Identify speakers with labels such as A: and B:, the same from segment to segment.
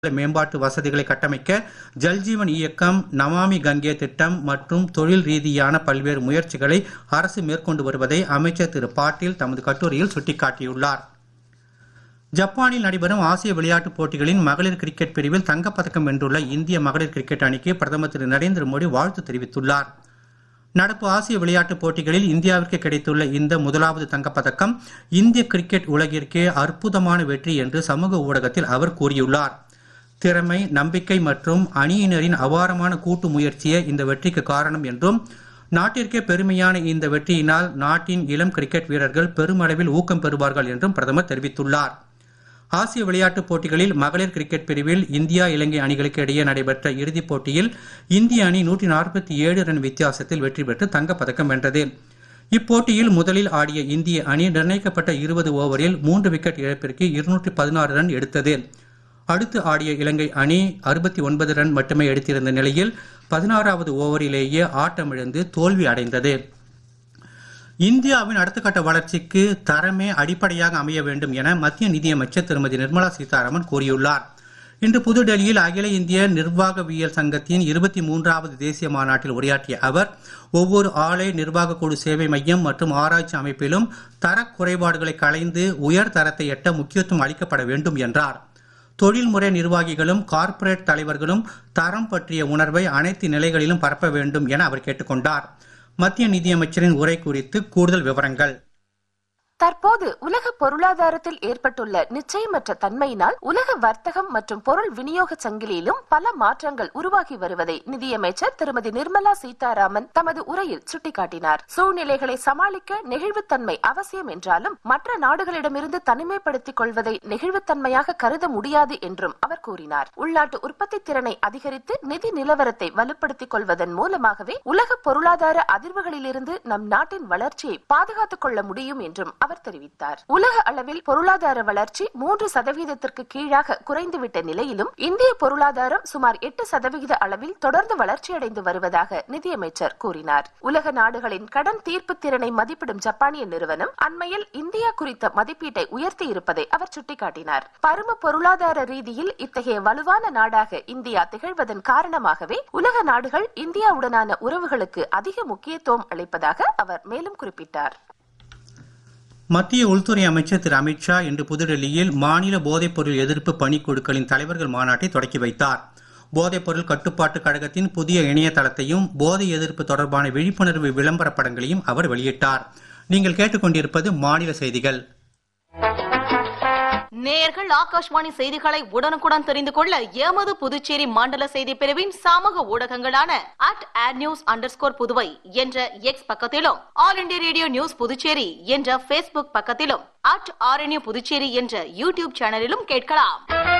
A: மேம்பாட்டு வசதிகளை கட்டமைக்க ஜல்ஜீவன் இயக்கம் நமாமி கங்கே திட்டம் மற்றும் தொழில் ரீதியான பல்வேறு முயற்சிகளை அரசு மேற்கொண்டு வருவதை அமைச்சர் திரு பாட்டீல் தமது கட்டுரையில் சுட்டிக்காட்டியுள்ளார் ஜப்பானில் நடைபெறும் ஆசிய விளையாட்டுப் போட்டிகளின் மகளிர் கிரிக்கெட் பிரிவில் தங்கப்பதக்கம் வென்றுள்ள இந்திய மகளிர் கிரிக்கெட் அணிக்கு பிரதமர் திரு நரேந்திர மோடி வாழ்த்து தெரிவித்துள்ளார் நடப்பு ஆசிய விளையாட்டுப் போட்டிகளில் இந்தியாவிற்கு கிடைத்துள்ள இந்த முதலாவது தங்கப்பதக்கம் இந்திய கிரிக்கெட் உலகிற்கே அற்புதமான வெற்றி என்று சமூக ஊடகத்தில் அவர் கூறியுள்ளார் திறமை நம்பிக்கை மற்றும் அணியினரின் அபாரமான கூட்டு முயற்சியே இந்த வெற்றிக்கு காரணம் என்றும் நாட்டிற்கே பெருமையான இந்த வெற்றியினால் நாட்டின் இளம் கிரிக்கெட் வீரர்கள் பெருமளவில் ஊக்கம் பெறுவார்கள் என்றும் பிரதமர் தெரிவித்துள்ளார் ஆசிய விளையாட்டுப் போட்டிகளில் மகளிர் கிரிக்கெட் பிரிவில் இந்தியா இலங்கை அணிகளுக்கு இடையே நடைபெற்ற இறுதிப் போட்டியில் இந்திய அணி நூற்றி நாற்பத்தி ஏழு ரன் வித்தியாசத்தில் வெற்றி பெற்று தங்கப்பதக்கம் வென்றது இப்போட்டியில் முதலில் ஆடிய இந்திய அணி நிர்ணயிக்கப்பட்ட இருபது ஓவரில் மூன்று விக்கெட் இழப்பிற்கு இருநூற்றி பதினாறு ரன் எடுத்தது அடுத்து ஆடிய இலங்கை அணி அறுபத்தி ஒன்பது ரன் மட்டுமே எடுத்திருந்த நிலையில் பதினாறாவது ஓவரிலேயே ஆட்டமிழந்து தோல்வி அடைந்தது இந்தியாவின் அடுத்த கட்ட வளர்ச்சிக்கு தரமே அடிப்படையாக அமைய வேண்டும் என மத்திய நிதியமைச்சர் திருமதி நிர்மலா சீதாராமன் கூறியுள்ளார் இன்று புதுடெல்லியில் அகில இந்திய நிர்வாகவியல் சங்கத்தின் இருபத்தி மூன்றாவது தேசிய மாநாட்டில் உரையாற்றிய அவர் ஒவ்வொரு ஆலை நிர்வாக குழு சேவை மையம் மற்றும் ஆராய்ச்சி அமைப்பிலும் தர குறைபாடுகளை களைந்து உயர் தரத்தை எட்ட முக்கியத்துவம் அளிக்கப்பட வேண்டும் என்றார் தொழில்முறை நிர்வாகிகளும் கார்ப்பரேட் தலைவர்களும் தரம் பற்றிய உணர்வை அனைத்து நிலைகளிலும் பரப்ப வேண்டும் என அவர் கேட்டுக்கொண்டார் மத்திய நிதியமைச்சரின் உரை குறித்து கூடுதல் விவரங்கள்
B: தற்போது உலக பொருளாதாரத்தில் ஏற்பட்டுள்ள நிச்சயமற்ற தன்மையினால் உலக வர்த்தகம் மற்றும் பொருள் விநியோக சங்கிலியிலும் பல மாற்றங்கள் உருவாகி வருவதை நிதியமைச்சர் திருமதி நிர்மலா சீதாராமன் தமது உரையில் சுட்டிக்காட்டினார் சூழ்நிலைகளை சமாளிக்க நெகிழ்வுத்தன்மை அவசியம் என்றாலும் மற்ற நாடுகளிடமிருந்து தனிமைப்படுத்திக் கொள்வதை நெகிழ்வுத்தன்மையாக கருத முடியாது என்றும் அவர் கூறினார் உள்நாட்டு உற்பத்தி திறனை அதிகரித்து நிதி நிலவரத்தை வலுப்படுத்திக் கொள்வதன் மூலமாகவே உலக பொருளாதார அதிர்வுகளிலிருந்து நம் நாட்டின் வளர்ச்சியை பாதுகாத்துக் கொள்ள முடியும் என்றும் அவர் தெரிவித்தார் உலக அளவில் பொருளாதார வளர்ச்சி மூன்று சதவீதத்திற்கு கீழாக குறைந்துவிட்ட நிலையிலும் இந்திய பொருளாதாரம் சுமார் எட்டு சதவிகித அளவில் தொடர்ந்து வளர்ச்சியடைந்து வருவதாக நிதியமைச்சர் கூறினார் உலக நாடுகளின் கடன் தீர்ப்பு திறனை மதிப்பிடும் ஜப்பானிய நிறுவனம் அண்மையில் இந்தியா குறித்த மதிப்பீட்டை உயர்த்தி இருப்பதை அவர் சுட்டிக்காட்டினார் பரும பொருளாதார ரீதியில் இத்தகைய வலுவான நாடாக இந்தியா திகழ்வதன் காரணமாகவே உலக நாடுகள் இந்தியாவுடனான உறவுகளுக்கு அதிக முக்கியத்துவம் அளிப்பதாக அவர் மேலும் குறிப்பிட்டார்
A: மத்திய உள்துறை அமைச்சர் திரு அமித்ஷா இன்று புதுடெல்லியில் மாநில போதைப்பொருள் எதிர்ப்பு பணிக்குழுக்களின் தலைவர்கள் மாநாட்டை தொடக்கி வைத்தார் போதைப்பொருள் கட்டுப்பாட்டு கழகத்தின் புதிய இணையதளத்தையும் போதை எதிர்ப்பு தொடர்பான விழிப்புணர்வு விளம்பர படங்களையும் அவர் வெளியிட்டார் நீங்கள் கேட்டுக்கொண்டிருப்பது மாநில செய்திகள்
C: நேயர்கள் ஆகாஷ்வாணி செய்திகளை உடனுக்குடன் தெரிந்து கொள்ள எமது புதுச்சேரி மண்டல செய்தி பிரிவின் சமூக ஊடகங்களான அட் ஆட் நியூஸ் அண்டர் புதுவை என்ற எக்ஸ் பக்கத்திலும் All India Radio news Puducherry என்ற பேஸ்புக் பக்கத்திலும் அட் ஆர்என்யூ புதுச்சேரி என்ற யூடியூப் சேனலிலும் கேட்கலாம்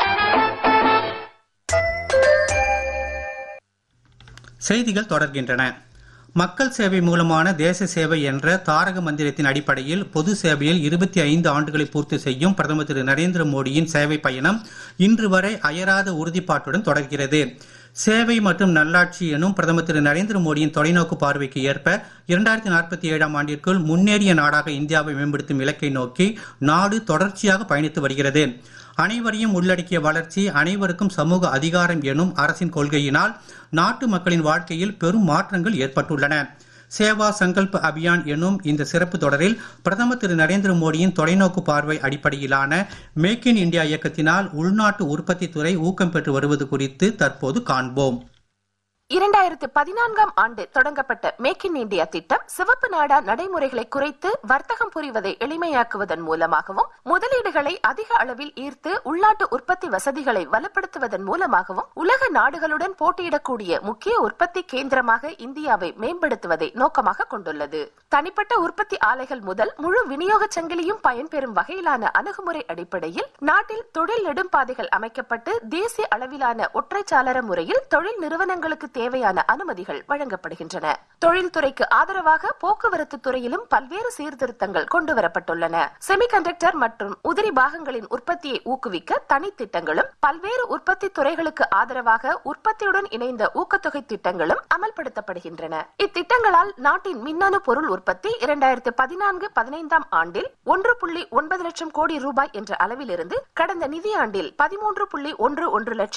A: செய்திகள் தொடர்கின்றன மக்கள் சேவை மூலமான தேச சேவை என்ற தாரக மந்திரத்தின் அடிப்படையில் பொது சேவையில் இருபத்தி ஐந்து ஆண்டுகளை பூர்த்தி செய்யும் பிரதமர் திரு நரேந்திர மோடியின் சேவை பயணம் இன்று வரை அயராத உறுதிப்பாட்டுடன் தொடர்கிறது சேவை மற்றும் நல்லாட்சி எனும் பிரதமர் திரு நரேந்திர மோடியின் தொலைநோக்கு பார்வைக்கு ஏற்ப இரண்டாயிரத்தி நாற்பத்தி ஏழாம் ஆண்டிற்குள் முன்னேறிய நாடாக இந்தியாவை மேம்படுத்தும் இலக்கை நோக்கி நாடு தொடர்ச்சியாக பயணித்து வருகிறது அனைவரையும் உள்ளடக்கிய வளர்ச்சி அனைவருக்கும் சமூக அதிகாரம் எனும் அரசின் கொள்கையினால் நாட்டு மக்களின் வாழ்க்கையில் பெரும் மாற்றங்கள் ஏற்பட்டுள்ளன சேவா சங்கல்ப் அபியான் எனும் இந்த சிறப்பு தொடரில் பிரதமர் திரு நரேந்திர மோடியின் தொலைநோக்கு பார்வை அடிப்படையிலான மேக் இன் இந்தியா இயக்கத்தினால் உள்நாட்டு உற்பத்தி துறை ஊக்கம் பெற்று வருவது குறித்து தற்போது காண்போம்
B: இரண்டாயிரத்து பதினான்காம் ஆண்டு தொடங்கப்பட்ட மேக் இன் இந்தியா திட்டம் சிவப்பு நாடா நடைமுறைகளை குறைத்து வர்த்தகம் புரிவதை எளிமையாக்குவதன் மூலமாகவும் முதலீடுகளை அதிக அளவில் ஈர்த்து உள்நாட்டு உற்பத்தி வசதிகளை வலுப்படுத்துவதன் மூலமாகவும் உலக நாடுகளுடன் போட்டியிடக்கூடிய முக்கிய உற்பத்தி கேந்திரமாக இந்தியாவை மேம்படுத்துவதை நோக்கமாக கொண்டுள்ளது தனிப்பட்ட உற்பத்தி ஆலைகள் முதல் முழு விநியோக சங்கிலியும் பயன்பெறும் வகையிலான அணுகுமுறை அடிப்படையில் நாட்டில் தொழில் நெடும்பாதைகள் அமைக்கப்பட்டு தேசிய அளவிலான ஒற்றைச்சாளர முறையில் தொழில் நிறுவனங்களுக்கு தேவையான அனுமதிகள் வழங்கப்படுகின்றன தொழில்துறைக்கு ஆதரவாக போக்குவரத்து துறையிலும் பல்வேறு சீர்திருத்தங்கள் கொண்டுவரப்பட்டுள்ளன செமிகண்டக்டர் மற்றும் உதிரி பாகங்களின் உற்பத்தியை ஊக்குவிக்க தனித்திட்டங்களும் பல்வேறு உற்பத்தி துறைகளுக்கு ஆதரவாக உற்பத்தியுடன் இணைந்த ஊக்கத்தொகை திட்டங்களும் அமல்படுத்தப்படுகின்றன இத்திட்டங்களால் நாட்டின் மின்னணு பொருள் உற்பத்தி இரண்டாயிரத்து பதினான்கு பதினைந்தாம் ஆண்டில் ஒன்று புள்ளி ஒன்பது லட்சம் கோடி ரூபாய் என்ற அளவிலிருந்து கடந்த நிதியாண்டில் பதிமூன்று புள்ளி ஒன்று ஒன்று லட்சம்